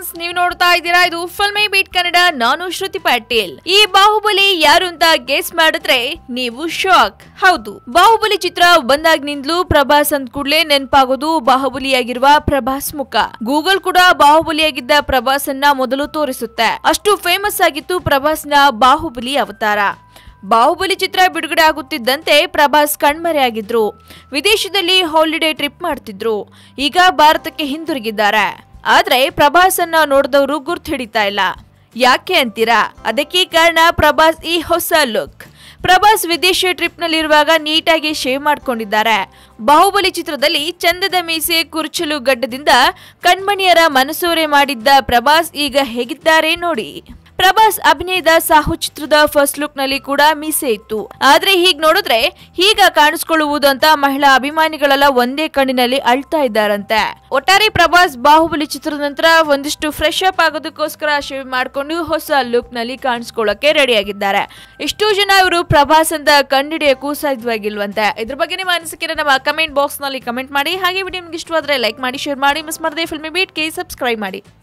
friends ನೀವು ನೋಡ್ತಾ ಇದ್ದೀರಾ ಇದು ಫಿಲ್ಮಿ ಬೀಟ್ ಕನ್ನಡ ನಾನು ಶ್ರುತಿ ಪಾಟೀಲ್ ಈ ಬಾಹುಬಲಿ ಯಾರು ಅಂತ ಗೆಸ್ ಮಾಡಿದ್ರೆ ನೀವು ಶಾಕ್ ಹೌದು ಬಾಹುಬಲಿ ಚಿತ್ರ ಬಂದಾಗ್ನಿಂದಲೂ ಪ್ರಭಾಸ್ ಅಂದ್ ಕೂಡ್ಲೆ ನೆನಪಾಗೋದು ಬಾಹುಬಲಿಯಾಗಿರುವ ಪ್ರಭಾಸ್ ಮುಖ ಗೂಗಲ್ ಕೂಡ ಬಾಹುಬಲಿಯಾಗಿದ್ದ ಪ್ರಭಾಸ್ ಅನ್ನ ಮೊದಲು ತೋರಿಸುತ್ತೆ ಅಷ್ಟು ಫೇಮಸ್ ಆಗಿತ್ತು ಪ್ರಭಾಸ್ನ ಬಾಹುಬಲಿ ಅವತಾರ ಬಾಹುಬಲಿ ಚಿತ್ರ ಬಿಡುಗಡೆ ಆಗುತ್ತಿದ್ದಂತೆ ಪ್ರಭಾಸ್ ಕಣ್ಮರೆಯಾಗಿದ್ರು ವಿದೇಶದಲ್ಲಿ ಹಾಲಿಡೇ ಟ್ರಿಪ್ ಮಾಡ್ತಿದ್ರು ಈಗ ಭಾರತಕ್ಕೆ ಹಿಂದಿರುಗಿದ್ದಾರೆ ಆದ್ರೆ ಪ್ರಭಾಸ್ ಅನ್ನ ನೋಡಿದವರು ಗುರ್ತು ಹಿಡಿತಾ ಇಲ್ಲ ಯಾಕೆ ಅಂತೀರಾ ಅದಕ್ಕೆ ಕಾರಣ ಪ್ರಭಾಸ್ ಈ ಹೊಸ ಲುಕ್ ಪ್ರಭಾಸ್ ವಿದೇಶ ಟ್ರಿಪ್ ನಲ್ಲಿರುವಾಗ ನೀಟಾಗಿ ಶೇವ್ ಮಾಡ್ಕೊಂಡಿದ್ದಾರೆ ಬಾಹುಬಲಿ ಚಿತ್ರದಲ್ಲಿ ಚಂದದ ಮೀಸೆ ಕುರ್ಚಲು ಗಡ್ಡದಿಂದ ಕಣ್ಮಣಿಯರ ಮನಸೂರೆ ಮಾಡಿದ್ದ ಪ್ರಭಾಸ್ ಈಗ ಹೇಗಿದ್ದಾರೆ ನೋಡಿ ಪ್ರಭಾಸ್ ಅಭಿನಯದ ಸಾಹು ಚಿತ್ರದ ಫಸ್ಟ್ ಲುಕ್ ನಲ್ಲಿ ಕೂಡ ಮೀಸೆ ಇತ್ತು ಆದ್ರೆ ಹೀಗ್ ನೋಡಿದ್ರೆ ಹೀಗ ಕಾಣಿಸ್ಕೊಳ್ಳುವುದು ಅಂತ ಮಹಿಳಾ ಅಭಿಮಾನಿಗಳೆಲ್ಲ ಒಂದೇ ಕಣ್ಣಿನಲ್ಲಿ ಅಳ್ತಾ ಇದ್ದಾರಂತೆ ಒಟ್ಟಾರೆ ಪ್ರಭಾಸ್ ಬಾಹುಬಲಿ ಚಿತ್ರದ ನಂತರ ಒಂದಿಷ್ಟು ಫ್ರೆಶ್ ಅಪ್ ಆಗೋದಕ್ಕೋಸ್ಕರ ಶೇವ್ ಮಾಡ್ಕೊಂಡು ಹೊಸ ಲುಕ್ ನಲ್ಲಿ ಕಾಣಿಸ್ಕೊಳ್ಳಕ್ಕೆ ರೆಡಿ ಆಗಿದ್ದಾರೆ ಎಷ್ಟೋ ಜನ ಇವರು ಪ್ರಭಾಸ್ ಅಂತ ಕಂಡಿಡಿಯಕ್ಕೂ ಸಾಧ್ಯವಾಗಿಲ್ವಂತೆ ಇದ್ರ ಬಗ್ಗೆ ನಿಮ್ಮ ಅನಿಸಿಕೆ ನಮ್ಮ ಕಮೆಂಟ್ ಬಾಕ್ಸ್ ನಲ್ಲಿ ಕಮೆಂಟ್ ಮಾಡಿ ಹಾಗೆ ವಿಡಿಯೋ ನಿಮ್ಗೆ ಇಷ್ಟವಾದ್ರೆ ಲೈಕ್ ಮಾಡಿ ಶೇರ್ ಮಾಡಿ ಮಿಸ್ ಮಾಡದೆ ಫಿಲ್ಮಿ ಬೀಟ್ಗೆ ಸಬ್ಸ್ಕ್ರೈಬ್ ಮಾಡಿ